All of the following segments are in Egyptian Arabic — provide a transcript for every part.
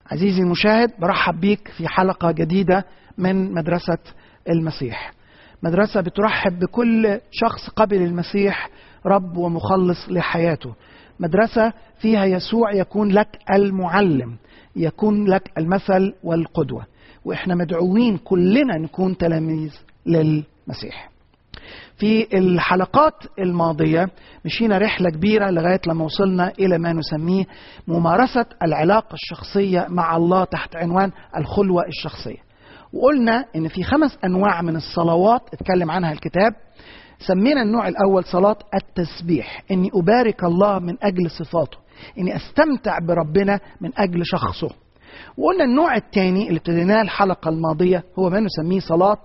عزيزي المشاهد برحب بيك في حلقة جديدة من مدرسة المسيح مدرسة بترحب بكل شخص قبل المسيح رب ومخلص لحياته مدرسة فيها يسوع يكون لك المعلم يكون لك المثل والقدوة وإحنا مدعوين كلنا نكون تلاميذ للمسيح في الحلقات الماضية مشينا رحلة كبيرة لغاية لما وصلنا إلى ما نسميه ممارسة العلاقة الشخصية مع الله تحت عنوان الخلوة الشخصية وقلنا إن في خمس أنواع من الصلوات اتكلم عنها الكتاب سمينا النوع الأول صلاة التسبيح إني أبارك الله من أجل صفاته إني أستمتع بربنا من أجل شخصه وقلنا النوع الثاني اللي ابتديناه الحلقة الماضية هو ما نسميه صلاة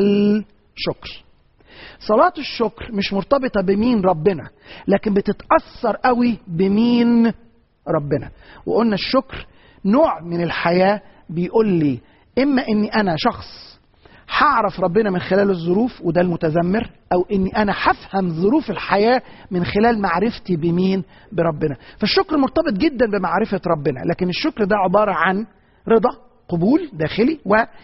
الشكر صلاة الشكر مش مرتبطة بمين ربنا لكن بتتأثر قوي بمين ربنا وقلنا الشكر نوع من الحياة بيقول لي إما إني أنا شخص هعرف ربنا من خلال الظروف وده المتذمر أو إني أنا هفهم ظروف الحياة من خلال معرفتي بمين بربنا فالشكر مرتبط جدا بمعرفة ربنا لكن الشكر ده عبارة عن رضا قبول داخلي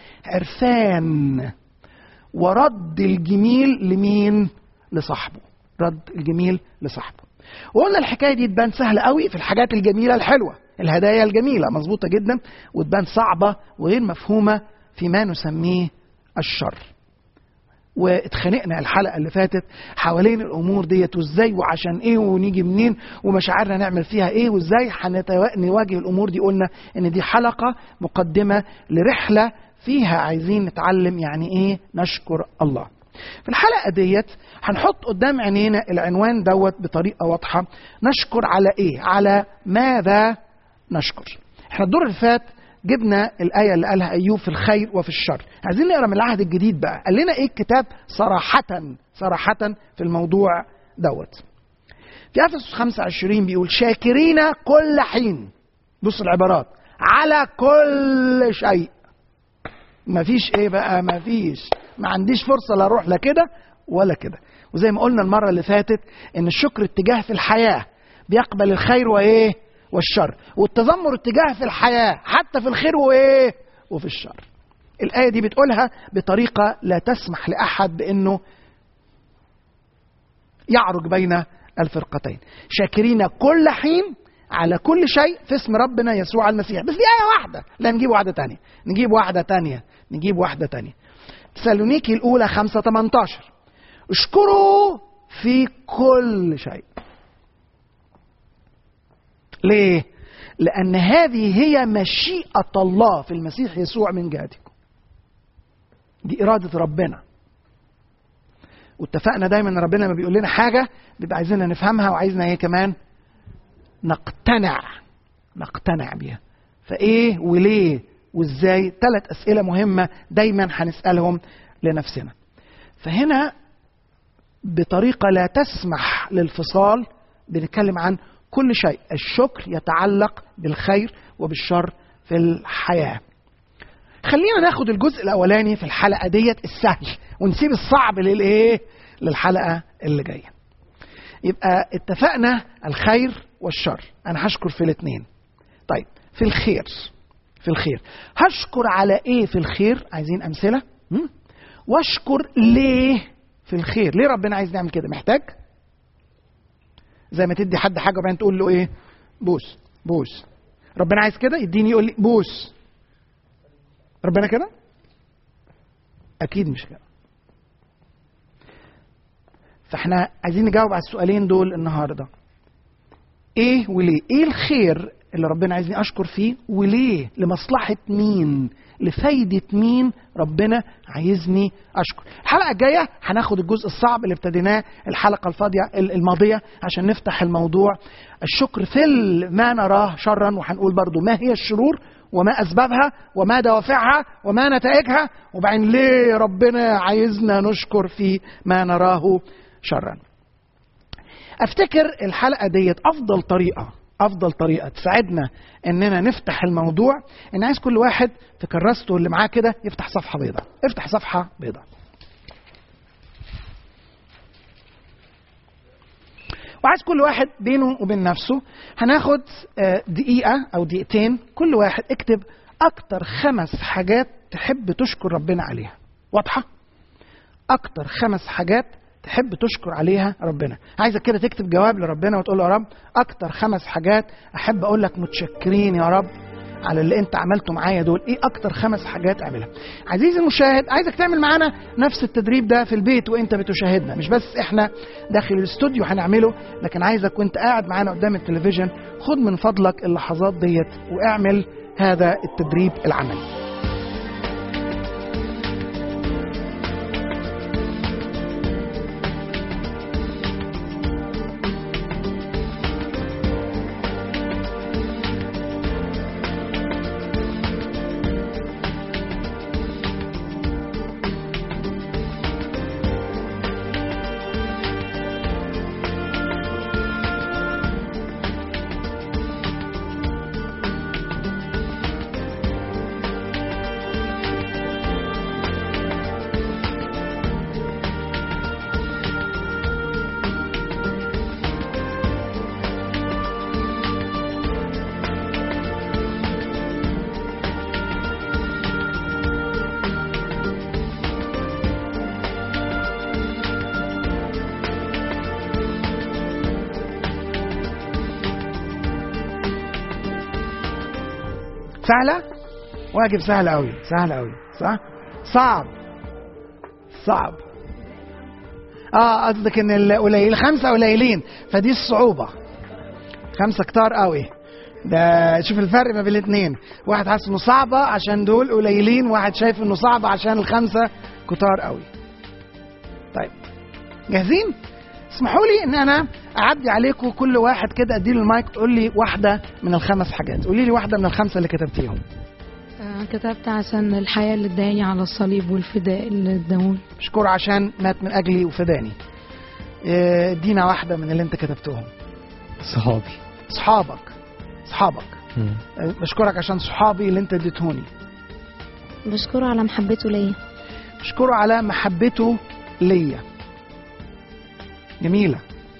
وعرفان ورد الجميل لمين لصاحبه رد الجميل لصاحبه وقلنا الحكايه دي تبان سهله قوي في الحاجات الجميله الحلوه الهدايا الجميله مظبوطه جدا وتبان صعبه وغير مفهومه في ما نسميه الشر واتخانقنا الحلقه اللي فاتت حوالين الامور ديت وازاي وعشان ايه ونيجي منين ومشاعرنا نعمل فيها ايه وازاي نواجه الامور دي قلنا ان دي حلقه مقدمه لرحله فيها عايزين نتعلم يعني ايه نشكر الله في الحلقه ديت هنحط قدام عينينا العنوان دوت بطريقه واضحه نشكر على ايه على ماذا نشكر احنا الدور اللي فات جبنا الآية اللي قالها أيوب في الخير وفي الشر عايزين نقرا من العهد الجديد بقى قال لنا إيه الكتاب صراحة صراحة في الموضوع دوت في أفسس 25 بيقول شاكرين كل حين بص العبارات على كل شيء ما فيش ايه بقى ما فيش ما عنديش فرصه لا اروح لا كده ولا كده وزي ما قلنا المره اللي فاتت ان الشكر اتجاه في الحياه بيقبل الخير وايه والشر والتذمر اتجاه في الحياه حتى في الخير وايه وفي الشر الايه دي بتقولها بطريقه لا تسمح لاحد بانه يعرج بين الفرقتين شاكرين كل حين على كل شيء في اسم ربنا يسوع المسيح بس دي آية واحدة لا نجيب واحدة تانية نجيب واحدة تانية نجيب واحدة تانية تسالونيكي الأولى خمسة 18 اشكروا في كل شيء ليه؟ لأن هذه هي مشيئة الله في المسيح يسوع من جهتكم دي إرادة ربنا واتفقنا دايما ان ربنا لما بيقول لنا حاجه بيبقى عايزيننا نفهمها وعايزنا ايه كمان نقتنع نقتنع بيها فايه وليه وازاي ثلاث اسئله مهمه دايما هنسالهم لنفسنا فهنا بطريقه لا تسمح للفصال بنتكلم عن كل شيء الشكر يتعلق بالخير وبالشر في الحياه خلينا ناخد الجزء الاولاني في الحلقه ديت السهل ونسيب الصعب للايه للحلقه اللي جايه يبقى اتفقنا الخير والشر انا هشكر في الاثنين طيب في الخير في الخير هشكر على ايه في الخير عايزين امثله م? واشكر ليه في الخير ليه ربنا عايز نعمل كده محتاج زي ما تدي حد حاجه وبعدين تقول له ايه بوس بوس ربنا عايز كده يديني يقول لي بوس ربنا كده اكيد مش كده فاحنا عايزين نجاوب على السؤالين دول النهارده ايه وليه ايه الخير اللي ربنا عايزني اشكر فيه وليه لمصلحه مين لفايده مين ربنا عايزني اشكر الحلقه الجايه هناخد الجزء الصعب اللي ابتديناه الحلقه الفاضيه الماضيه عشان نفتح الموضوع الشكر في ما نراه شرا وهنقول برضو ما هي الشرور وما اسبابها وما دوافعها وما نتائجها وبعدين ليه ربنا عايزنا نشكر في ما نراه شرا افتكر الحلقه ديت افضل طريقه افضل طريقه تساعدنا اننا نفتح الموضوع ان عايز كل واحد في كراسته اللي معاه كده يفتح صفحه بيضاء افتح صفحه بيضاء وعايز كل واحد بينه وبين نفسه هناخد آه، دقيقة أو دقيقتين كل واحد اكتب أكتر خمس حاجات تحب تشكر ربنا عليها واضحة؟ أكتر خمس حاجات تحب تشكر عليها ربنا عايزك كده تكتب جواب لربنا وتقول له يا رب أكتر خمس حاجات أحب أقول لك متشكرين يا رب على اللي انت عملته معايا دول ايه اكتر خمس حاجات اعملها عزيزي المشاهد عايزك تعمل معانا نفس التدريب ده في البيت وانت بتشاهدنا مش بس احنا داخل الاستوديو هنعمله لكن عايزك وانت قاعد معانا قدام التلفزيون خد من فضلك اللحظات ديت واعمل هذا التدريب العملي سهلة؟ واجب سهل قوي سهل قوي صح؟ صعب صعب اه قصدك ان القليل خمسة قليلين فدي الصعوبة خمسة كتار قوي ده شوف الفرق ما بين الاثنين واحد حاسس انه صعبة عشان دول قليلين واحد شايف انه صعبة عشان الخمسة كتار قوي طيب جاهزين؟ اسمحوا لي ان انا اعدي عليكم كل واحد كده اديله المايك تقول لي واحده من الخمس حاجات قولي لي واحده من الخمسه اللي كتبتيهم آه، كتبت عشان الحياة اللي اداني على الصليب والفداء اللي اداهولي بشكره عشان مات من اجلي وفداني إيه، ادينا واحده من اللي انت كتبتهم صحابي صحابك صحابك إيه، بشكرك عشان صحابي اللي انت اديتهوني بشكره على محبته ليا بشكره على محبته ليا جميله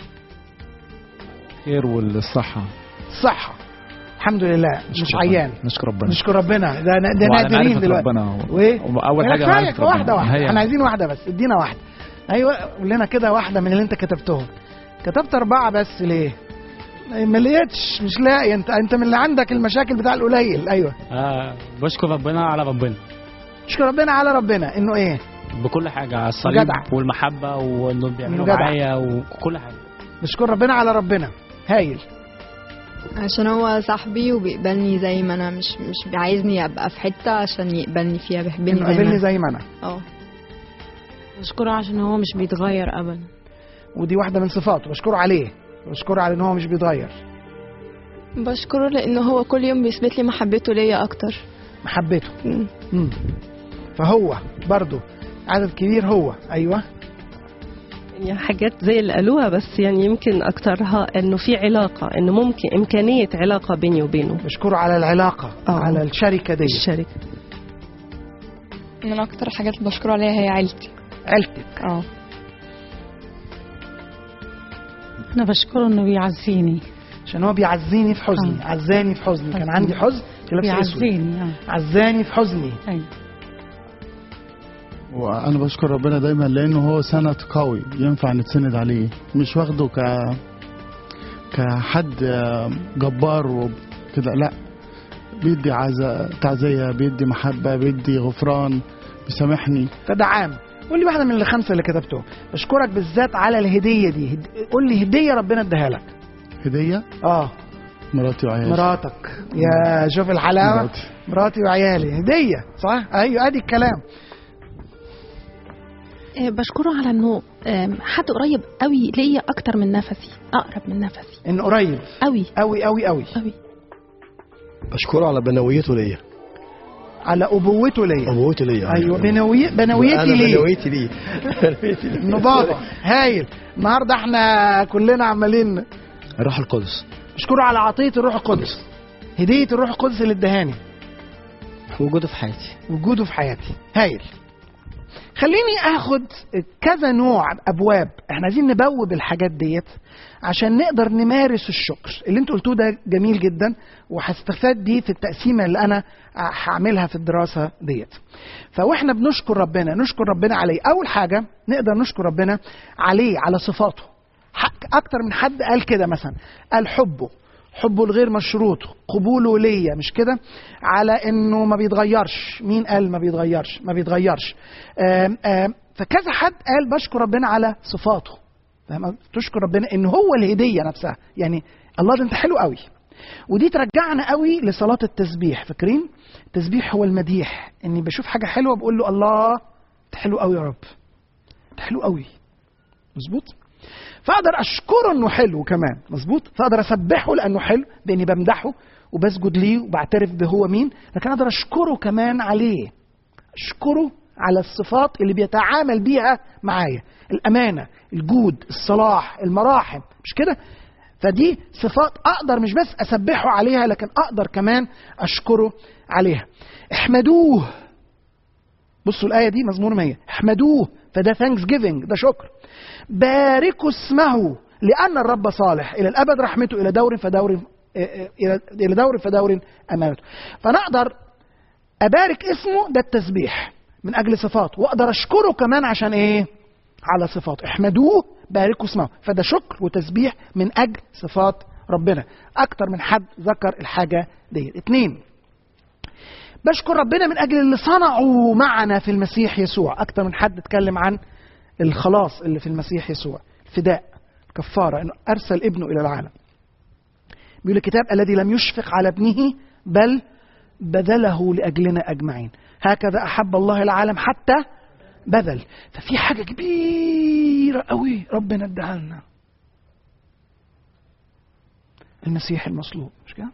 خير والصحة صحة الحمد لله مش نشكر عيان ربنا. نشكر ربنا نشكر ربنا ده ده وعلى نادرين معرفة دلوقتي ربنا وايه اول حاجه كفاية معرفة ربنا. واحده واحده هي. احنا عايزين واحده بس ادينا واحده ايوه قول لنا كده واحده من اللي انت كتبتهم كتبت اربعه بس ليه ما لقيتش مش لاقي انت انت من اللي عندك المشاكل بتاع القليل ايوه آه بشكر ربنا على ربنا اشكر ربنا على ربنا انه ايه بكل حاجة على الصليب جدع. والمحبة وانه إنه بيعملوا جدع. معايا وكل حاجة نشكر ربنا على ربنا هايل عشان هو صاحبي وبيقبلني زي ما انا مش مش عايزني ابقى في حته عشان يقبلني فيها بيحبني انه زي ما قابلني انا زي ما انا اه بشكره عشان هو مش بيتغير ابدا ودي واحده من صفاته بشكره عليه بشكره على ان هو مش بيتغير بشكره لانه هو كل يوم بيثبت لي محبته ليا اكتر محبته مم. مم. فهو برضو عدد كبير هو ايوه يعني حاجات زي اللي قالوها بس يعني يمكن اكترها انه في علاقه انه ممكن امكانيه علاقه بيني وبينه بشكره على العلاقه آه. على الشركه دي الشركه ان انا اكتر حاجات بشكره عليها هي عيلتي عيلتك اه انا بشكره انه بيعزيني عشان هو بيعزيني في حزني آه. عزاني في حزني كان عندي حزن في لبس اسود بيعزيني اه عزاني في حزني ايوه وانا بشكر ربنا دايما لانه هو سند قوي ينفع نتسند عليه مش واخده ك كحد جبار وكده لا بيدي عزا تعزية بيدي محبة بيدي غفران بيسامحني فده عام قول لي واحده من الخمسه اللي كتبتهم بشكرك بالذات على الهديه دي هد... قول لي هديه ربنا اداها لك هدية اه مراتي وعيالي مراتك يا شوف الحلاوه مراتي. مراتي وعيالي هديه صح ايوه ادي الكلام آه، بشكره على انه آم، حد قريب قوي ليا اكتر من نفسي اقرب من نفسي انه قريب قوي قوي قوي قوي قوي بشكره على بنويته ليا على ابوته ليا ابوته ليا ايوه بنوي... بنويتي انا ليه بنويتي ليه بنويتي ليه نبابة هايل النهارده احنا كلنا عمالين الروح القدس اشكره على عطيه الروح القدس هديه الروح القدس اللي ادهاني وجوده في حياتي وجوده في حياتي هايل خليني اخد كذا نوع ابواب احنا عايزين نبوب الحاجات ديت عشان نقدر نمارس الشكر اللي انتوا قلتوه ده جميل جدا وهستفاد بيه في التقسيمه اللي انا هعملها في الدراسه ديت فواحنا بنشكر ربنا نشكر ربنا عليه اول حاجه نقدر نشكر ربنا عليه على صفاته حق- اكتر من حد قال كده مثلا قال حبه حبه الغير مشروط قبوله ليا مش كده على انه ما بيتغيرش مين قال ما بيتغيرش ما بيتغيرش آم آم فكذا حد قال بشكر ربنا على صفاته فاهم قصدي؟ تشكر ربنا ان هو الهديه نفسها يعني الله ده انت حلو قوي ودي ترجعنا قوي لصلاه التسبيح فاكرين التسبيح هو المديح اني بشوف حاجه حلوه بقول له الله انت حلو قوي يا رب انت حلو قوي مظبوط فاقدر اشكره انه حلو كمان مظبوط فاقدر اسبحه لانه حلو باني بمدحه وبسجد ليه وبعترف بهو مين لكن اقدر اشكره كمان عليه اشكره على الصفات اللي بيتعامل بيها معايا الامانه الجود الصلاح المراحم مش كده فدي صفات اقدر مش بس اسبحه عليها لكن اقدر كمان اشكره عليها احمدوه بصوا الايه دي مزمور 100 احمدوه فده ثانكس جيفنج ده شكر باركوا اسمه لان الرب صالح الى الابد رحمته الى دور فدور الى الى دور فدور امانته فانا اقدر ابارك اسمه ده التسبيح من اجل صفاته واقدر اشكره كمان عشان ايه على صفاته احمدوه باركوا اسمه فده شكر وتسبيح من اجل صفات ربنا اكتر من حد ذكر الحاجه دي اتنين بشكر ربنا من اجل اللي صنعوا معنا في المسيح يسوع اكتر من حد اتكلم عن الخلاص اللي في المسيح يسوع الفداء كفاره انه ارسل ابنه الى العالم بيقول الكتاب الذي لم يشفق على ابنه بل بذله لاجلنا اجمعين هكذا احب الله العالم حتى بذل ففي حاجه كبيره قوي ربنا اداها لنا المسيح المصلوب مش كده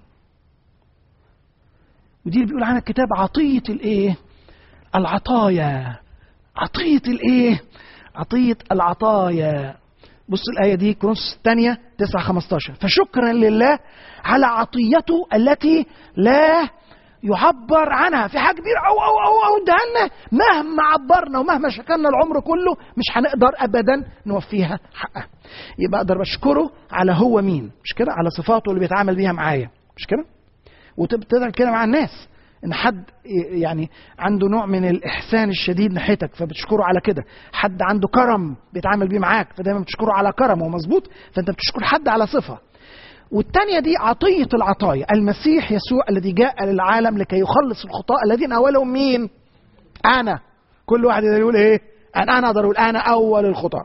ودي اللي بيقول عنها الكتاب عطيه الايه العطايا عطيه الايه عطيه العطايا بص الآية دي كورنثوس الثانية 9 15 فشكرا لله على عطيته التي لا يعبر عنها في حاجة كبيرة أو أو أو أو ادهالنا مهما عبرنا ومهما شكرنا العمر كله مش هنقدر أبدا نوفيها حقها يبقى أقدر بشكره على هو مين مش كده على صفاته اللي بيتعامل بيها معايا مش كده وتقدر كده مع الناس ان حد يعني عنده نوع من الاحسان الشديد ناحيتك فبتشكره على كده حد عنده كرم بيتعامل بيه معاك فدايما بتشكره على كرمه مظبوط فانت بتشكر حد على صفه والتانية دي عطية العطايا المسيح يسوع الذي جاء للعالم لكي يخلص الخطاة الذين أولهم مين أنا كل واحد يقدر يقول إيه أنا أنا أقدر أقول أنا أول الخطاة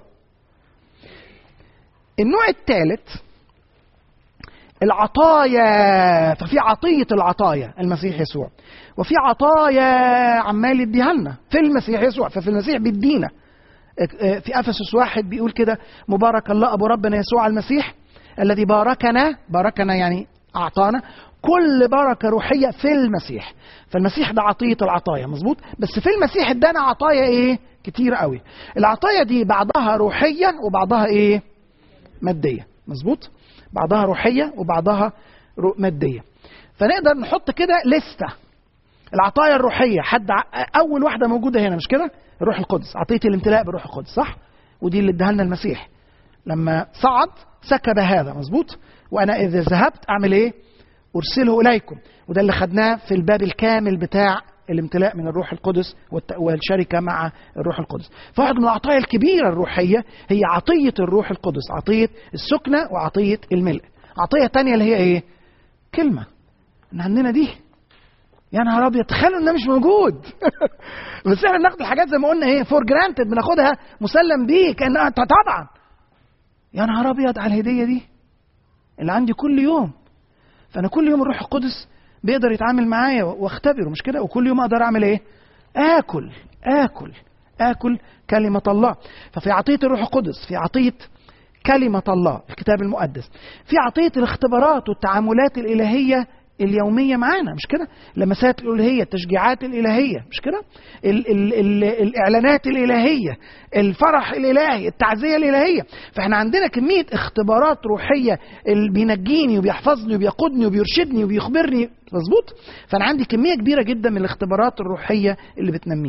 النوع الثالث العطايا ففي عطية العطايا المسيح يسوع وفي عطايا عمال يديها لنا في المسيح يسوع ففي المسيح بيدينا في افسس واحد بيقول كده مبارك الله ابو ربنا يسوع المسيح الذي باركنا باركنا يعني اعطانا كل بركه روحيه في المسيح فالمسيح ده عطيه العطايا مظبوط بس في المسيح ادانا عطايا ايه كتير قوي العطايا دي بعضها روحيا وبعضها ايه ماديه مظبوط بعضها روحيه وبعضها ماديه فنقدر نحط كده لسته العطايا الروحيه حد اول واحده موجوده هنا مش كده الروح القدس عطيه الامتلاء بالروح القدس صح ودي اللي اداها لنا المسيح لما صعد سكب هذا مظبوط وانا اذا ذهبت اعمل ايه ارسله اليكم وده اللي خدناه في الباب الكامل بتاع الامتلاء من الروح القدس والشركة مع الروح القدس فواحد من العطايا الكبيرة الروحية هي عطية الروح القدس عطية السكنة وعطية الملء عطية تانية اللي هي ايه كلمة ان عندنا دي يا نهار ابيض تخيلوا انها مش موجود بس احنا بناخد الحاجات زي ما قلنا ايه فور جرانتد بناخدها مسلم بيه كانها طبعا يا نهار ابيض على الهديه دي اللي عندي كل يوم فانا كل يوم الروح القدس بيقدر يتعامل معايا واختبره مش كده وكل يوم اقدر اعمل ايه اكل اكل اكل كلمه الله ففي عطيه الروح القدس في عطيه كلمه الله الكتاب المقدس في عطيه الاختبارات والتعاملات الالهيه اليومية معانا مش كده لمسات الإلهية التشجيعات الإلهية مش كده ال ال ال الإعلانات الإلهية الفرح الإلهي التعزية الإلهية فإحنا عندنا كمية اختبارات روحية اللي بينجيني وبيحفظني وبيقودني وبيرشدني وبيخبرني مظبوط فأنا عندي كمية كبيرة جدا من الاختبارات الروحية اللي بتنميني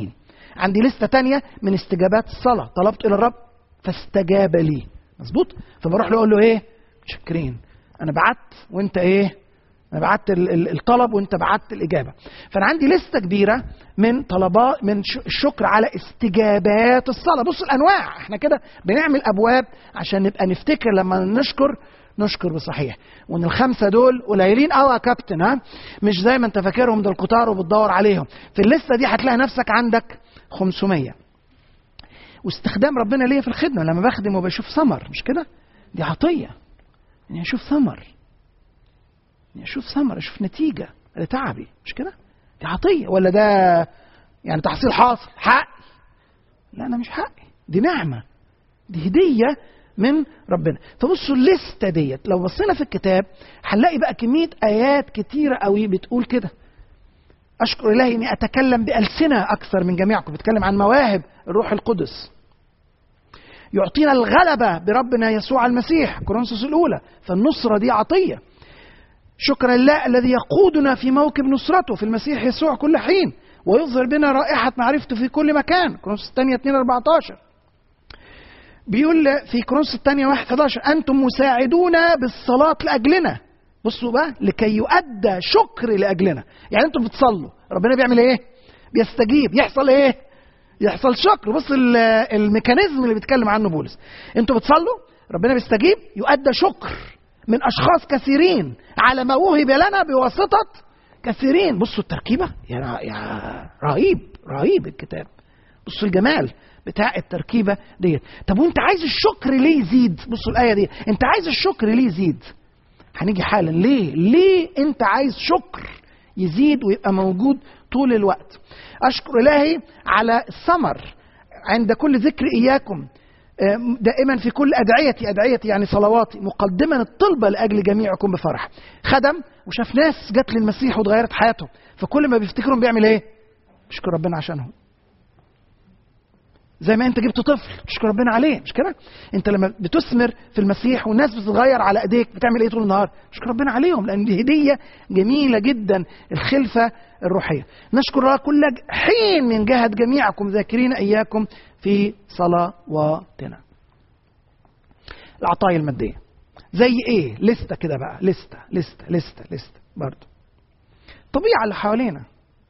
عندي لستة تانية من استجابات الصلاة طلبت إلى الرب فاستجاب لي مظبوط فبروح له أقول له إيه متشكرين أنا بعت وأنت إيه أنا بعت ال- ال- الطلب وأنت بعت الإجابة فأنا عندي لستة كبيرة من طلبات من ش- الشكر على استجابات الصلاة بص الأنواع احنا كده بنعمل أبواب عشان نبقى نفتكر لما نشكر نشكر بصحيح وان الخمسه دول قليلين قوي يا كابتن ها مش زي ما انت فاكرهم ده الكتار وبتدور عليهم في الليسته دي هتلاقي نفسك عندك 500 واستخدام ربنا ليا في الخدمه لما بخدم وبشوف ثمر مش كده دي عطيه اني اشوف ثمر اني اشوف ثمر اشوف نتيجه لتعبي مش كده دي عطيه ولا ده يعني تحصيل حاصل حقي لا انا مش حقي دي نعمه دي هديه من ربنا فبصوا الليسته ديت لو بصينا في الكتاب هنلاقي بقى كميه ايات كتيره قوي بتقول كده اشكر الله اني اتكلم بالسنه اكثر من جميعكم بتكلم عن مواهب الروح القدس يعطينا الغلبه بربنا يسوع المسيح كورنثوس الاولى فالنصره دي عطيه شكرا لله الذي يقودنا في موكب نصرته في المسيح يسوع كل حين ويظهر بنا رائحه معرفته في كل مكان كورنثوس الثانيه 2 14 بيقول في كورنثوس الثانية 1 11 أنتم مساعدون بالصلاة لأجلنا بصوا بقى لكي يؤدى شكر لأجلنا يعني أنتم بتصلوا ربنا بيعمل إيه؟ بيستجيب يحصل إيه؟ يحصل شكر بص ال- الميكانيزم اللي بيتكلم عنه بولس أنتم بتصلوا ربنا بيستجيب يؤدى شكر من أشخاص كثيرين على ما وهب لنا بواسطة كثيرين بصوا التركيبة يا يا رهيب رهيب الكتاب بصوا الجمال بتاع التركيبه ديت طب وانت عايز الشكر ليه يزيد بصوا الايه دي انت عايز الشكر ليه يزيد هنيجي حالا ليه ليه انت عايز شكر يزيد ويبقى موجود طول الوقت اشكر الهي على الثمر عند كل ذكر اياكم آه، دائما في كل ادعيتي ادعيتي يعني صلواتي مقدما الطلبه لاجل جميعكم بفرح خدم وشاف ناس جت للمسيح واتغيرت حياتهم فكل ما بيفتكرهم بيعمل ايه بيشكر ربنا عشانهم زي ما انت جبت طفل تشكر ربنا عليه مش كده انت لما بتثمر في المسيح والناس بتتغير على ايديك بتعمل ايه طول النهار تشكر ربنا عليهم لان دي هديه جميله جدا الخلفه الروحيه نشكر الله كل حين من جهه جميعكم ذاكرين اياكم في صلواتنا العطايا الماديه زي ايه لسته كده بقى لسته لسته لسته لسته برضه الطبيعه اللي حوالينا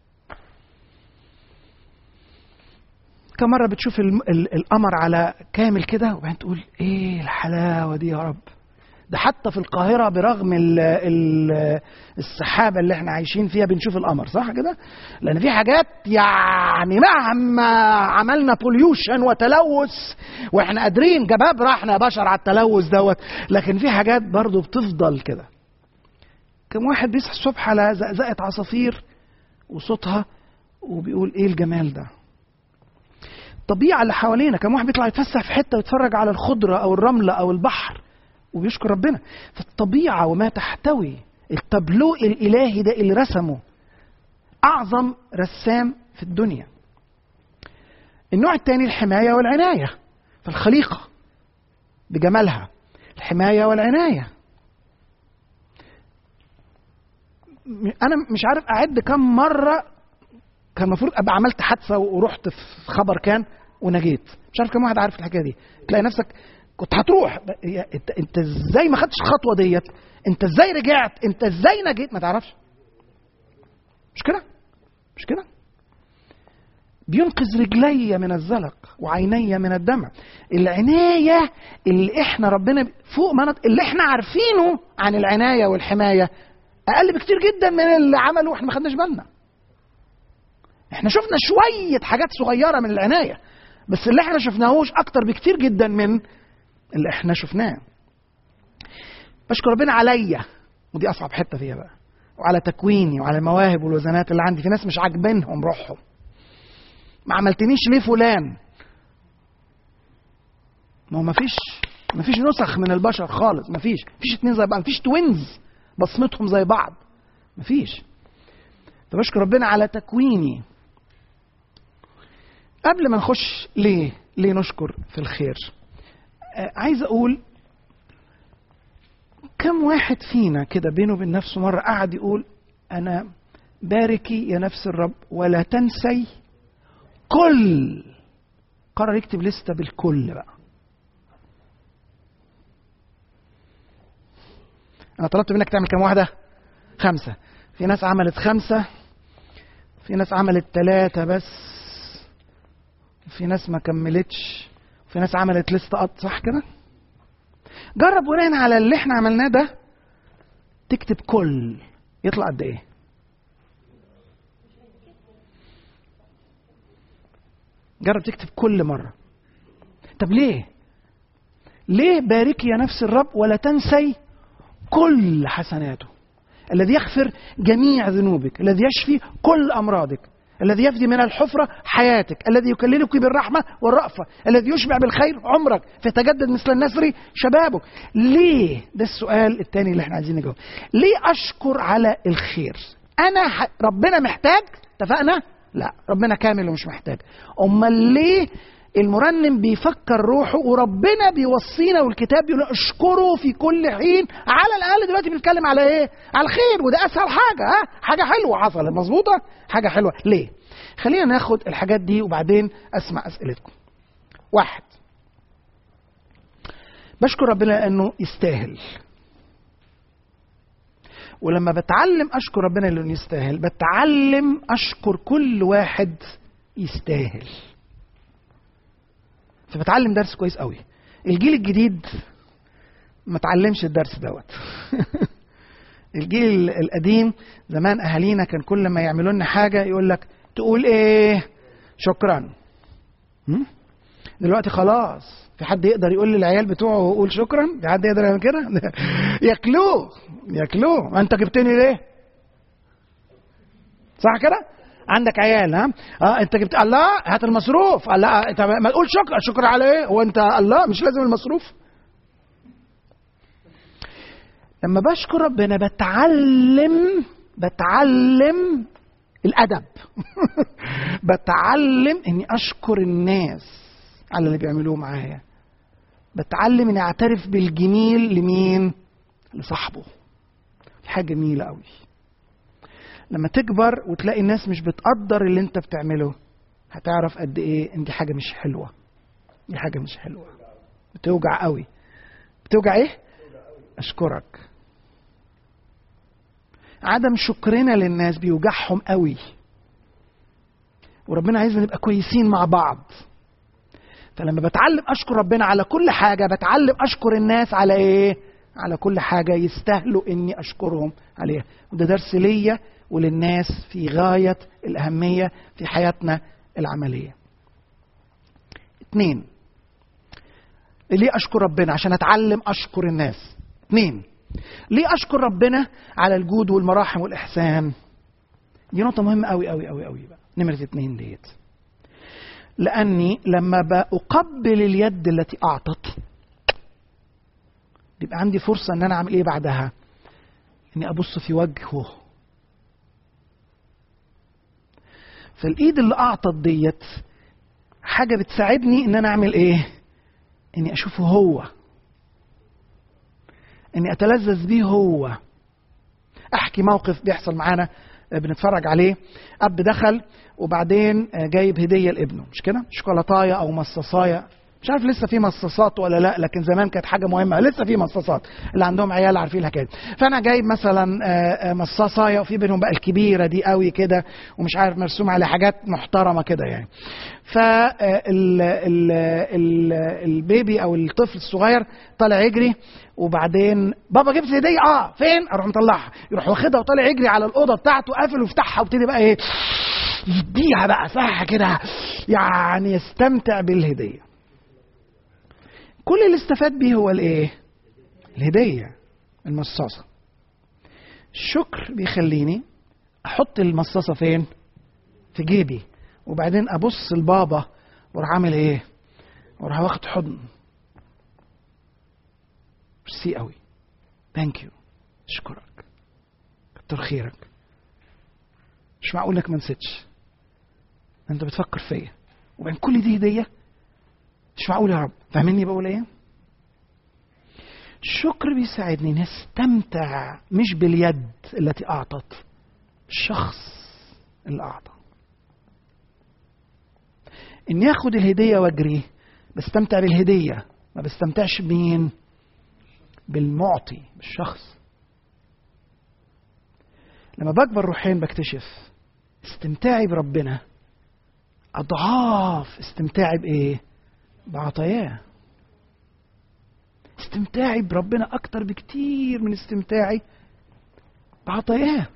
كم مرة بتشوف الم- ال- القمر على كامل كده وبعدين تقول ايه الحلاوة دي يا رب ده حتى في القاهرة برغم ال ال السحابة اللي احنا عايشين فيها بنشوف القمر صح كده؟ لأن في حاجات يعني مهما عملنا بوليوشن وتلوث واحنا قادرين جبابرة احنا يا بشر على التلوث دوت لكن في حاجات برضو بتفضل كده. كم واحد بيصحى الصبح على زقزقة عصافير وصوتها وبيقول ايه الجمال ده؟ الطبيعه اللي حوالينا كم واحد بيطلع يتفسح في حته ويتفرج على الخضره او الرمله او البحر وبيشكر ربنا فالطبيعه وما تحتوي التابلو الالهي ده اللي رسمه اعظم رسام في الدنيا النوع الثاني الحمايه والعنايه فالخليقه بجمالها الحمايه والعنايه م- انا مش عارف اعد كم مره كان المفروض ابقى عملت حادثه ورحت في خبر كان ونجيت مش عارف كم واحد عارف الحكايه دي تلاقي نفسك كنت هتروح ب- يا- انت, انت ازاي ما خدتش الخطوه ديت انت ازاي رجعت انت ازاي نجيت ما تعرفش مش كده مش كده بينقذ رجلي من الزلق وعيني من الدمع العناية اللي احنا ربنا ب- فوق ما نط... اللي احنا عارفينه عن العناية والحماية اقل بكتير جدا من اللي عمله واحنا ما خدناش بالنا احنا شفنا شوية حاجات صغيرة من العناية بس اللي احنا شفناهوش اكتر بكتير جدا من اللي احنا شفناه بشكر ربنا عليا ودي اصعب حتة فيها بقى وعلى تكويني وعلى المواهب والوزنات اللي عندي في ناس مش عاجبينهم روحهم ما عملتنيش ليه فلان ما هو مفيش مفيش نسخ من البشر خالص مفيش مفيش اتنين زي بعض مفيش توينز بصمتهم زي بعض مفيش فبشكر ربنا على تكويني قبل ما نخش ليه ليه نشكر في الخير آه عايز اقول كم واحد فينا كده بينه وبين نفسه مره قعد يقول انا باركي يا نفس الرب ولا تنسي كل قرر يكتب لستة بالكل بقى أنا طلبت منك تعمل كام واحدة؟ خمسة في ناس عملت خمسة في ناس عملت ثلاثة بس في ناس ما كملتش في ناس عملت لستة قط صح كده؟ جرب بناء على اللي احنا عملناه ده تكتب كل يطلع قد ايه؟ جرب تكتب كل مرة طب ليه ليه باركي يا نفس الرب ولا تنسي كل حسناته الذي يغفر جميع ذنوبك الذي يشفي كل أمراضك الذي يفدي من الحفرة حياتك الذي يكللك بالرحمة والرأفة الذي يشبع بالخير عمرك فتجدد مثل النسر شبابك ليه ده السؤال الثاني اللي احنا عايزين نجاوب ليه أشكر على الخير أنا ح... ربنا محتاج اتفقنا لا ربنا كامل ومش محتاج امال ليه المرنم بيفكر روحه وربنا بيوصينا والكتاب بيقول اشكروا في كل حين على الاقل دلوقتي بنتكلم على ايه على الخير وده اسهل حاجه ها حاجه حلوه حصلت مظبوطه حاجه حلوه ليه خلينا ناخد الحاجات دي وبعدين اسمع اسئلتكم واحد بشكر ربنا لانه يستاهل ولما بتعلم اشكر ربنا لانه يستاهل بتعلم اشكر كل واحد يستاهل فبتعلم درس كويس قوي الجيل الجديد ما تعلمش الدرس دوت الجيل القديم زمان اهالينا كان كل ما يعملوا لنا حاجه يقول لك تقول ايه شكرا م? دلوقتي خلاص في حد يقدر يقول للعيال بتوعه قول شكرا في حد يقدر يعمل كده ياكلوه ياكلوه ما انت جبتني ليه صح كده عندك عيال ها اه انت جبت الله هات المصروف الله انت ما تقول شكرا شكرا على ايه هو انت الله مش لازم المصروف لما بشكر ربنا بتعلم بتعلم الادب بتعلم اني اشكر الناس على اللي بيعملوه معايا بتعلم اني اعترف بالجميل لمين لصاحبه دي حاجه جميله قوي لما تكبر وتلاقي الناس مش بتقدر اللي انت بتعمله هتعرف قد ايه ان دي حاجه مش حلوه دي حاجه مش حلوه بتوجع قوي بتوجع ايه اشكرك عدم شكرنا للناس بيوجعهم قوي وربنا عايزنا نبقى كويسين مع بعض فلما بتعلم اشكر ربنا على كل حاجه بتعلم اشكر الناس على ايه على كل حاجه يستاهلوا اني اشكرهم عليها وده درس ليا وللناس في غايه الاهميه في حياتنا العمليه اتنين ليه اشكر ربنا عشان اتعلم اشكر الناس اتنين ليه اشكر ربنا على الجود والمراحم والاحسان دي نقطه مهمه قوي قوي قوي قوي بقى نمره اتنين ديت لاني لما بقبل اليد التي اعطت بيبقى عندي فرصه ان انا اعمل ايه بعدها اني ابص في وجهه فالايد اللي اعطت ديت حاجه بتساعدني ان انا اعمل ايه اني اشوفه هو اني اتلذذ بيه هو احكي موقف بيحصل معانا بنتفرج عليه اب دخل وبعدين جايب هديه لابنه مش كده شوكولاتايه او مصاصايه مش عارف لسه في مصاصات ولا لا لكن زمان كانت حاجه مهمه لسه في مصاصات اللي عندهم عيال عارفين الحكايه فانا جايب مثلا مصاصايه وفي بينهم بقى الكبيره دي قوي كده ومش عارف مرسوم على حاجات محترمه كده يعني فالبيبي او الطفل الصغير طالع يجري وبعدين بابا جبت هديه اه فين اروح مطلعها يروح واخدها وطالع يجري على الاوضه بتاعته قافل ويفتحها وابتدي بقى ايه يديها بقى صح كده يعني يستمتع بالهديه كل اللي استفاد بيه هو الايه الهديه المصاصه الشكر بيخليني احط المصاصه فين في جيبي وبعدين ابص لبابا واروح عامل ايه واروح واخد حضن ميرسي قوي ثانك يو اشكرك كتر خيرك مش معقول انك ما نسيتش انت بتفكر فيا وبعدين كل دي هديه مش معقول يا رب فاهميني بقول ايه الشكر بيساعدني نستمتع مش باليد التي اعطت الشخص اللي اعطى اني اخد الهديه واجري بستمتع بالهديه ما بستمتعش بمين بالمعطي بالشخص لما بكبر روحيا بكتشف استمتاعي بربنا اضعاف استمتاعي بايه بعطاياه استمتاعي بربنا اكتر بكتير من استمتاعي بعطاياه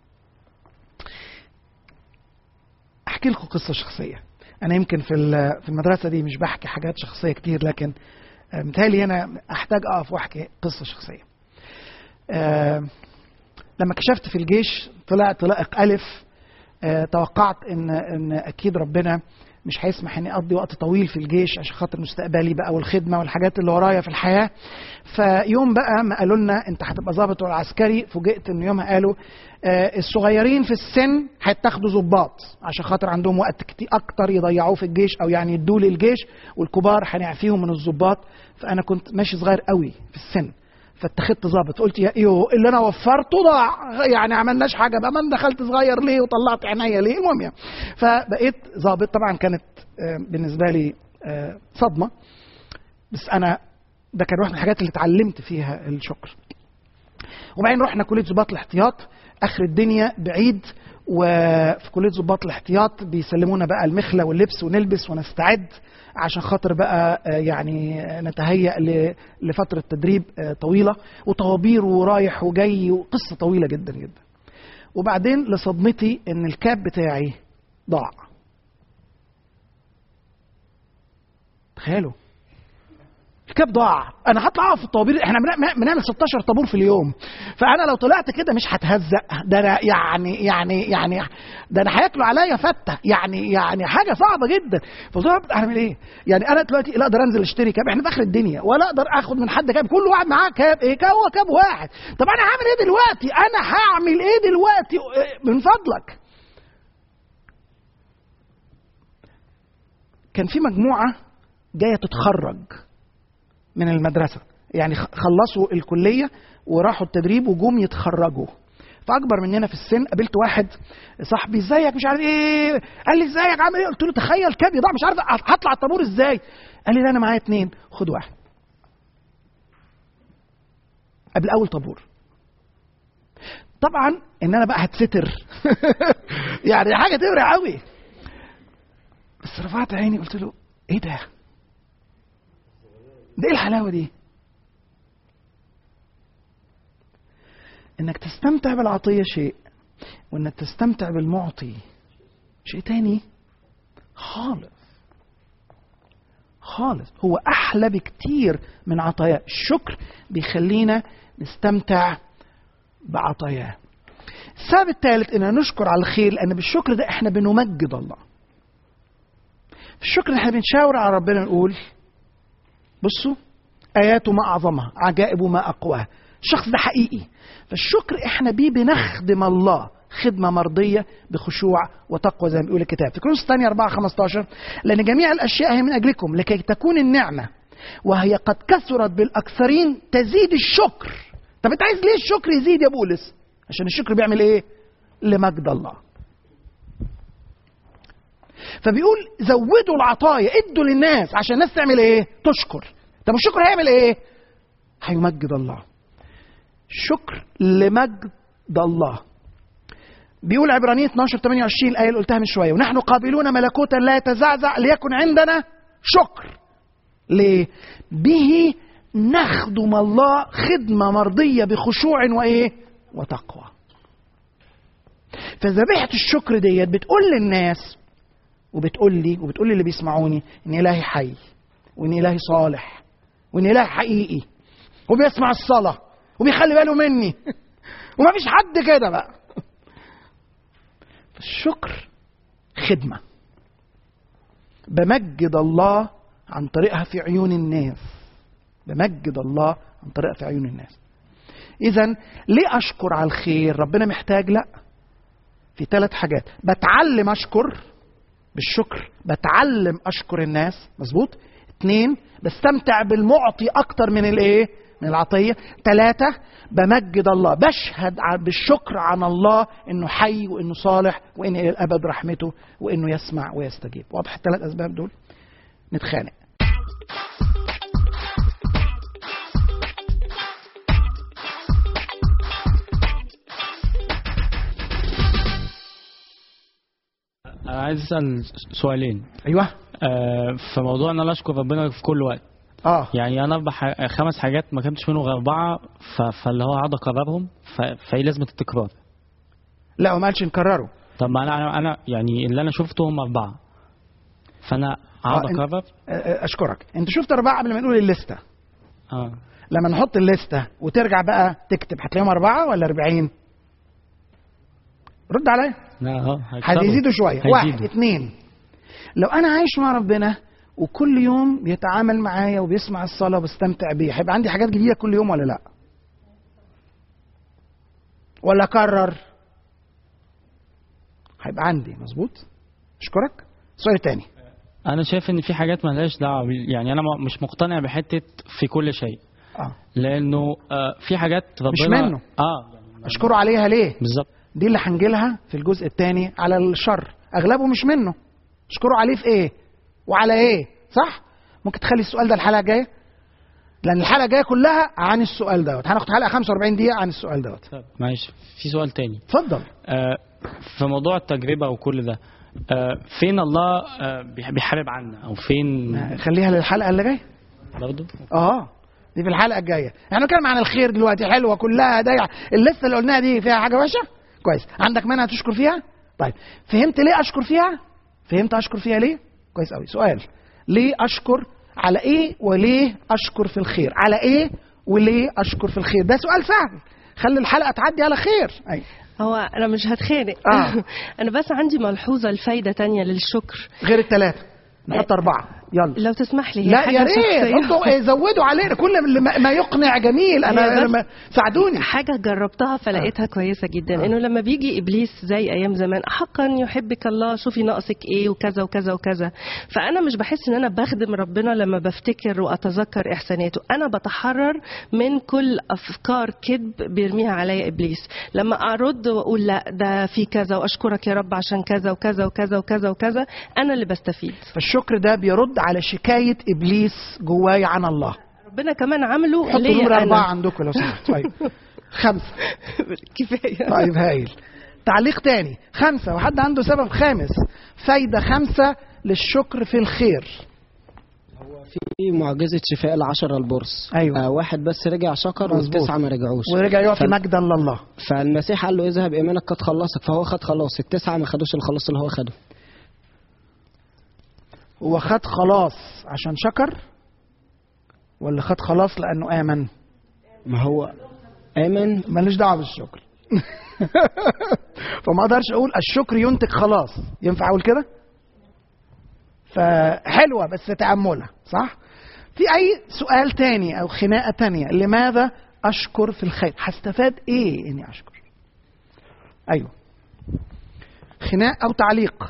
احكي لكم قصه شخصيه انا يمكن في ال- في المدرسه دي مش بحكي حاجات شخصيه كتير لكن آه، متهيألي انا احتاج اقف واحكي قصه شخصيه آه، لما كشفت في الجيش طلع طلائق الف آه، توقعت ان ان اكيد ربنا مش هيسمح اني اقضي وقت طويل في الجيش عشان خاطر مستقبلي بقى والخدمه والحاجات اللي ورايا في الحياه فيوم بقى ما قالوا لنا انت هتبقى ضابط ولا عسكري فوجئت ان يومها قالوا آه، الصغيرين في السن هيتاخدوا ضباط عشان خاطر عندهم وقت كتير اكتر يضيعوه في الجيش او يعني يدوه للجيش والكبار هنعفيهم من الضباط فانا كنت ماشي صغير قوي في السن فاتخذت ظابط قلت يا ايوه اللي انا وفرته ضاع يعني عملناش حاجه بقى ما أنا دخلت صغير ليه وطلعت عينيا ليه المهم يعني فبقيت ظابط طبعا كانت آه، بالنسبه لي آه، صدمه بس انا ده كان واحد من الحاجات اللي اتعلمت فيها الشكر وبعدين رحنا كليه ضباط الاحتياط اخر الدنيا بعيد وفي كليه ضباط الاحتياط بيسلمونا بقى المخله واللبس ونلبس ونستعد عشان خاطر بقى آه، يعني نتهيأ ل- لفتره تدريب آه، طويله وطوابير ورايح وجاي وقصه طويله جدا جدا وبعدين لصدمتي ان الكاب بتاعي ضاع تخيلوا الكاب ضاع انا هطلع اقف في الطوابير احنا بنع- بنعمل 16 طابور في اليوم فانا لو طلعت كده مش هتهزق ده انا يعني يعني يعني ده انا هياكلوا عليا فته يعني يعني حاجه صعبه جدا فقلت له اعمل ايه؟ يعني انا دلوقتي لا اقدر انزل اشتري كاب احنا في اخر الدنيا ولا اقدر اخد من حد كاب كل واحد معاه كاب ايه كاب هو كاب واحد طب انا هعمل ايه دلوقتي؟ انا هعمل ايه دلوقتي إيه، من فضلك كان في مجموعه جايه تتخرج من المدرسه يعني خ- خلصوا الكليه وراحوا التدريب وجم يتخرجوا فاكبر مننا في السن قابلت واحد صاحبي ازيك مش عارف ايه قال لي ازيك عامل ايه قلت له تخيل كاب يضاع مش عارف هطلع الطابور ازاي قال لي لا انا معايا اتنين خد واحد قبل اول طابور طبعا ان انا بقى هتستر يعني حاجه تفرق قوي بس رفعت عيني قلت له ايه ده ده ايه الحلاوه دي انك تستمتع بالعطيه شيء وانك تستمتع بالمعطي شيء تاني خالص خالص هو احلى بكتير من عطاياه الشكر بيخلينا نستمتع بعطاياه السبب الثالث ان نشكر على الخير لان بالشكر ده احنا بنمجد الله في الشكر احنا بنشاور على ربنا نقول بصوا اياته ما اعظمها عجائبه ما اقواها الشخص ده حقيقي فالشكر احنا بيه بنخدم الله خدمة مرضية بخشوع وتقوى زي ما بيقول الكتاب في كورنثوس الثانية 4 15 لأن جميع الأشياء هي من أجلكم لكي تكون النعمة وهي قد كثرت بالأكثرين تزيد الشكر طب أنت عايز ليه الشكر يزيد يا بولس عشان الشكر بيعمل إيه لمجد الله فبيقول زودوا العطايا ادوا للناس عشان الناس تعمل ايه تشكر طب الشكر هيعمل ايه هيمجد الله شكر لمجد الله بيقول عبرانية 12 28 الآية اللي قلتها من شوية ونحن قابلون ملكوتا لا يتزعزع ليكن عندنا شكر ليه؟ به نخدم الله خدمة مرضية بخشوع وإيه؟ وتقوى فذبيحة الشكر ديت بتقول للناس وبتقول لي وبتقول لي اللي بيسمعوني ان الهي حي وان الهي صالح وان الهي حقيقي وبيسمع الصلاه وبيخلي باله مني ومفيش حد كده بقى الشكر خدمه بمجد الله عن طريقها في عيون الناس بمجد الله عن طريقها في عيون الناس اذا ليه اشكر على الخير ربنا محتاج لا في ثلاث حاجات بتعلم اشكر بالشكر بتعلم اشكر الناس مظبوط اتنين بستمتع بالمعطي اكتر من الايه من العطيه ثلاثه بمجد الله بشهد ع- بالشكر عن الله انه حي وانه صالح وان الى الابد رحمته وانه يسمع ويستجيب واضح الثلاث اسباب دول نتخانق انا عايز اسال سؤالين ايوه آه في موضوع ان انا اشكر ربنا في كل وقت اه يعني انا اربع ح- خمس حاجات ما كنتش منهم غير اربعه ف- فاللي هو اقعد اكررهم ف- فايه لازمه التكرار لا وما قالش نكرره طب ما انا انا يعني اللي انا شفته هم اربعه فانا اقعد آه، أنت- اكرر آه، آه، اشكرك انت شفت اربعه قبل ما نقول الليسته اه لما نحط الليسته وترجع بقى تكتب هتلاقيهم اربعه ولا 40 رد عليا لا اه هيكسروا. هيزيدوا شويه هيزيدوا. واحد اتنين لو انا عايش مع ربنا وكل يوم بيتعامل معايا وبيسمع الصلاه وبستمتع بيه هيبقى عندي حاجات جديده كل يوم ولا لا ولا اكرر هيبقى عندي مظبوط اشكرك السؤال الثاني انا شايف ان في حاجات مالهاش دعوه بال- يعني انا م- مش مقتنع بحته في كل شيء اه لانه آه في حاجات ربنا مش منه. اه اشكره عليها ليه بالظبط دي اللي هنجيلها في الجزء الثاني على الشر اغلبه مش منه اشكره عليه في ايه وعلى ايه صح ممكن تخلي السؤال ده الحلقه الجايه لان الحلقه الجايه كلها عن السؤال دوت هناخد حلقه 45 دقيقه عن السؤال دوت طب معلش في سؤال تاني اتفضل آه في موضوع التجربه وكل ده آه فين الله آه بيح- بيحارب عنا او فين خليها للحلقه اللي جايه برضه اه دي في الحلقه الجايه احنا بنتكلم عن الخير دلوقتي حلوه كلها هدايا اللسته اللي قلناها دي فيها حاجه وحشه كويس عندك منها تشكر فيها طيب فهمت ليه اشكر فيها فهمت اشكر فيها ليه كويس قوي سؤال ليه اشكر على ايه وليه اشكر في الخير على ايه وليه اشكر في الخير ده سؤال سهل خلي الحلقه تعدي على خير أي. هو انا مش هتخانق آه. انا بس عندي ملحوظه لفايده تانية للشكر غير الثلاثه نحط اربعه يلا لو تسمح لي هي لا حاجة يا ريت شخصية. انتوا إيه، زودوا علينا كل اللي ما ما يقنع جميل هي انا بس أنا- ساعدوني حاجة جربتها فلقيتها كويسة جدا انه لما بيجي ابليس زي ايام زمان حقا يحبك الله شوفي ناقصك ايه وكذا وكذا وكذا فانا مش بحس ان انا بخدم ربنا لما بفتكر واتذكر احساناته انا بتحرر من كل افكار كذب بيرميها عليا ابليس لما ارد واقول لا ده في كذا واشكرك يا رب عشان كذا وكذا وكذا وكذا وكذا انا اللي بستفيد فالشكر ده بيرد على شكايه ابليس جواي عن الله ربنا كمان عمله حطوا ليا نمرة أنا. أربعة عندكم لو سمحت طيب خمسة كفاية طيب هايل تعليق تاني خمسة وحد عنده سبب خامس فايدة خمسة للشكر في الخير في معجزة شفاء العشرة البرص أيوة. آه واحد بس رجع شكر مظبوط. والتسعة ما رجعوش ورجع يعطي فال- مجدا لله فالمسيح قال له اذهب ايمانك قد خلصك فهو خد خلاص التسعة ما خدوش الخلاص اللي هو خده هو خد خلاص عشان شكر ولا خد خلاص لأنه آمن ما هو آمن ماليش دعوة بالشكر فما اقدرش اقول الشكر ينتج خلاص ينفع اقول كده فحلوه بس تاملها صح في اي سؤال تاني او خناقه تانية لماذا اشكر في الخير هستفاد ايه اني اشكر ايوه خناق او تعليق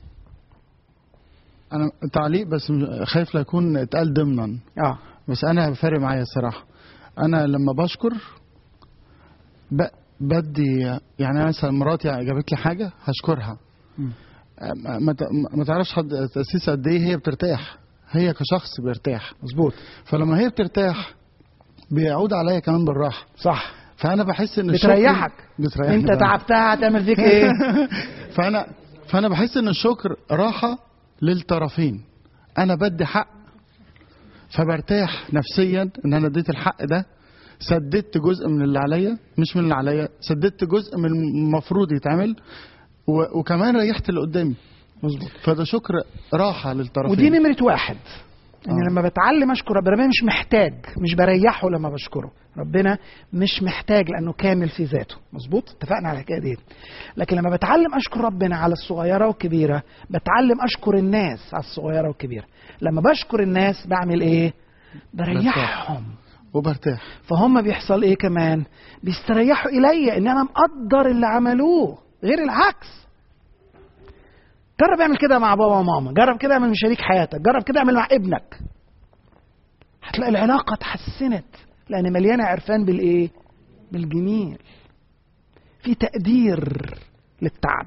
انا تعليق بس مش- خايف لا يكون اتقال ضمنا اه بس انا فارق معايا الصراحه انا لما بشكر ب... بدي يعني أنا مثلا مراتي جابت لي حاجه هشكرها ما, ما ت- ما تعرفش حد تاسيس قد ايه هي بترتاح هي كشخص بيرتاح مظبوط فلما هي بترتاح بيعود عليا كمان بالراحه صح فانا بحس ان الشكر- بتريحك بتريحني انت بقى. تعبتها هتعمل فيك ايه فانا فانا بحس ان الشكر راحه للطرفين انا بدي حق فبرتاح نفسيا ان انا اديت الحق ده سددت جزء من اللي عليا مش من اللي عليا سددت جزء من المفروض يتعمل و... وكمان ريحت اللي قدامي مظبوط فده شكر راحه للطرفين ودي نمرة واحد يعني آه. لما بتعلم اشكر ربنا ربنا مش محتاج مش بريحه لما بشكره ربنا مش محتاج لانه كامل في ذاته مظبوط اتفقنا على الحكايه دي لكن لما بتعلم اشكر ربنا على الصغيره والكبيره بتعلم اشكر الناس على الصغيره والكبيره لما بشكر الناس بعمل ايه بريحهم وبرتاح فهم بيحصل ايه كمان بيستريحوا الي ان انا مقدر اللي عملوه غير العكس جرب اعمل كده مع بابا وماما جرب كده اعمل مع شريك حياتك جرب كده اعمل مع ابنك هتلاقي العلاقة اتحسنت لان مليانه عرفان بالايه بالجميل في تقدير للتعب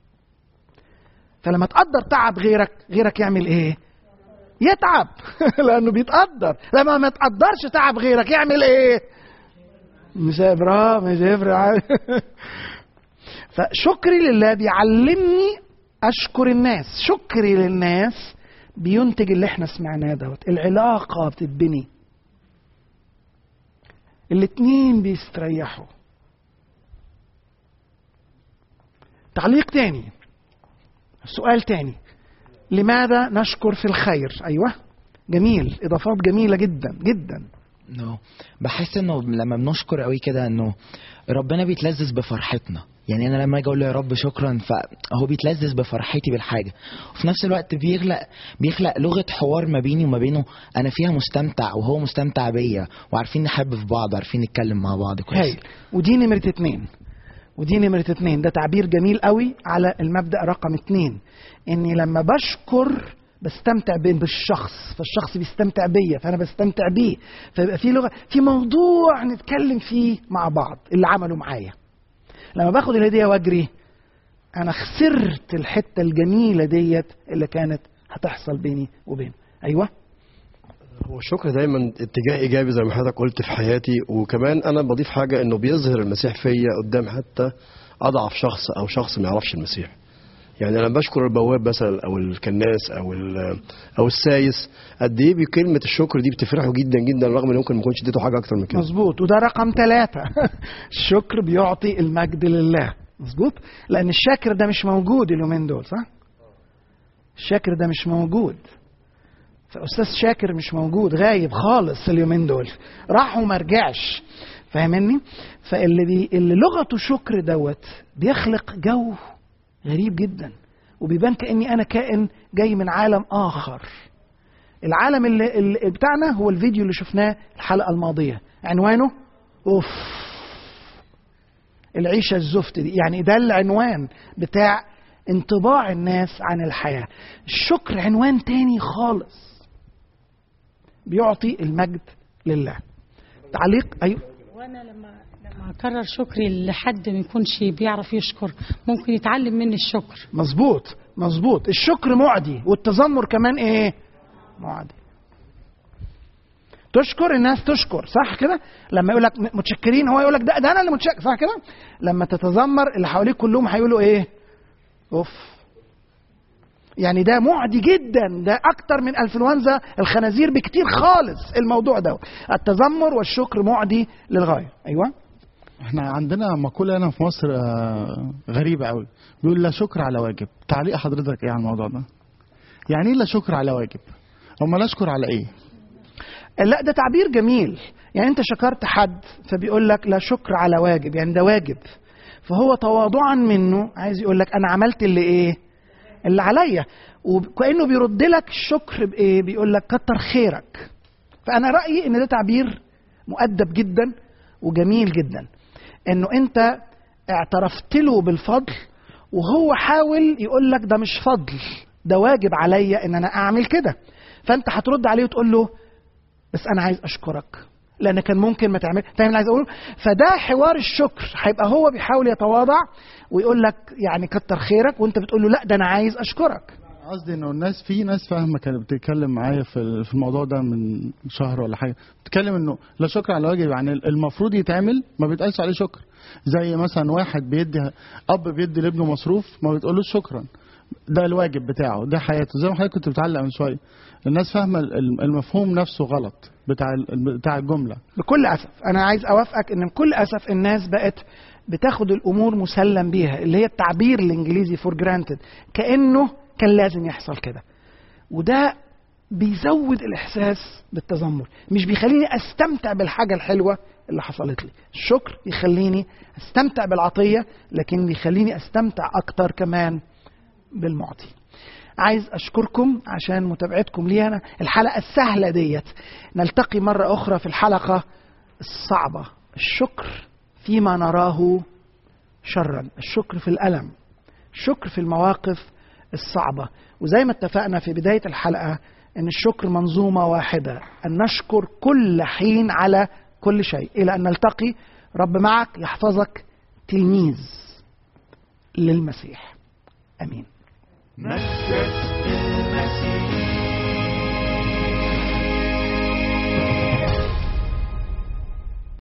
فلما تقدر تعب غيرك غيرك يعمل ايه يتعب لانه بيتقدر لما ما تقدرش تعب غيرك يعمل ايه مش برافو مش هيفرق فشكري لله بيعلمني اشكر الناس شكري للناس بينتج اللي احنا سمعناه دوت العلاقه بتتبني الاتنين بيستريحوا تعليق تاني سؤال تاني لماذا نشكر في الخير ايوه جميل اضافات جميله جدا جدا no. بحس انه لما بنشكر قوي كده انه ربنا بيتلذذ بفرحتنا يعني انا لما اجي اقول له يا رب شكرا فهو بيتلذذ بفرحتي بالحاجه وفي نفس الوقت بيخلق بيخلق لغه حوار ما بيني وما بينه انا فيها مستمتع وهو مستمتع بيا وعارفين نحب في بعض عارفين نتكلم مع بعض كويس هاي ودي نمره اتنين ودي نمرة اتنين ده تعبير جميل قوي على المبدأ رقم اتنين اني لما بشكر بستمتع بالشخص فالشخص بيستمتع بيا فانا بستمتع بيه فيبقى في لغه في موضوع نتكلم فيه مع بعض اللي عمله معايا لما باخد الهديه واجري انا خسرت الحته الجميله ديت اللي كانت هتحصل بيني وبينه ايوه هو الشكر دايما اتجاه ايجابي زي ما حضرتك قلت في حياتي وكمان انا بضيف حاجه انه بيظهر المسيح فيا قدام حتى اضعف شخص او شخص ما يعرفش المسيح يعني انا بشكر البواب مثلا او الكناس او او السايس قد ايه بكلمه الشكر دي بتفرحه جدا جدا رغم ان ممكن ما كنتش اديته حاجه اكتر من كده مظبوط وده رقم ثلاثة الشكر بيعطي المجد لله مظبوط لان الشاكر ده مش موجود اليومين دول صح الشاكر ده مش موجود فاستاذ شاكر مش موجود غايب خالص اليومين دول راح وما رجعش فاهمني فاللي بي... اللي لغته شكر دوت بيخلق جو غريب جدا وبيبان كاني انا كائن جاي من عالم اخر العالم اللي, اللي بتاعنا هو الفيديو اللي شفناه الحلقه الماضيه عنوانه اوف العيشه الزفت دي يعني ده العنوان بتاع انطباع الناس عن الحياه الشكر عنوان تاني خالص بيعطي المجد لله تعليق ايوه وانا لما لما اكرر شكري لحد ما يكونش بيعرف يشكر ممكن يتعلم مني الشكر مظبوط مظبوط الشكر معدي والتذمر كمان ايه معدي تشكر الناس تشكر صح كده لما يقول لك متشكرين هو يقول لك ده, ده انا اللي متشكر صح كده لما تتذمر اللي حواليك كلهم هيقولوا ايه اوف يعني ده معدي جدا ده اكتر من انفلونزا الخنازير بكتير خالص الموضوع ده التذمر والشكر معدي للغايه ايوه احنا عندنا مقولة هنا في مصر غريبة قوي بيقول لا شكر على واجب تعليق حضرتك ايه على الموضوع ده يعني ايه لا شكر على واجب اما لا اشكر على ايه لا ده تعبير جميل يعني انت شكرت حد فبيقول لك لا شكر على واجب يعني ده واجب فهو تواضعا منه عايز يقول لك انا عملت اللي ايه اللي عليا وكانه بيرد لك الشكر بايه بيقول لك كتر خيرك فانا رايي ان ده تعبير مؤدب جدا وجميل جدا انه انت اعترفت له بالفضل وهو حاول يقول لك ده مش فضل ده واجب عليا ان انا اعمل كده فانت هترد عليه وتقول له بس انا عايز اشكرك لان كان ممكن ما تعمل فاهم اللي عايز اقوله فده حوار الشكر هيبقى هو بيحاول يتواضع ويقول لك يعني كتر خيرك وانت بتقول له لا ده انا عايز اشكرك قصدي انه الناس في ناس فاهمه كانت بتتكلم معايا في في الموضوع ده من شهر ولا حاجه بتتكلم انه لا شكر على واجب يعني المفروض يتعمل ما بيتقالش عليه شكر زي مثلا واحد بيدي اب بيدي لابنه مصروف ما بتقولوش شكرا ده الواجب بتاعه ده حياته زي ما حضرتك كنت بتعلق من شويه الناس فاهمه المفهوم نفسه غلط بتاع بتاع الجمله بكل اسف انا عايز اوافقك ان بكل اسف الناس بقت بتاخد الامور مسلم بيها اللي هي التعبير الانجليزي فور جرانتد كانه كان لازم يحصل كده وده بيزود الاحساس بالتذمر مش بيخليني استمتع بالحاجه الحلوه اللي حصلت لي الشكر يخليني استمتع بالعطيه لكن بيخليني استمتع اكتر كمان بالمعطي عايز اشكركم عشان متابعتكم لي انا الحلقه السهله ديت نلتقي مره اخرى في الحلقه الصعبه الشكر فيما نراه شرا الشكر في الالم الشكر في المواقف الصعبه وزي ما اتفقنا في بدايه الحلقه ان الشكر منظومه واحده ان نشكر كل حين على كل شيء إلى أن نلتقي رب معك يحفظك تلميذ للمسيح أمين مسجد المسيح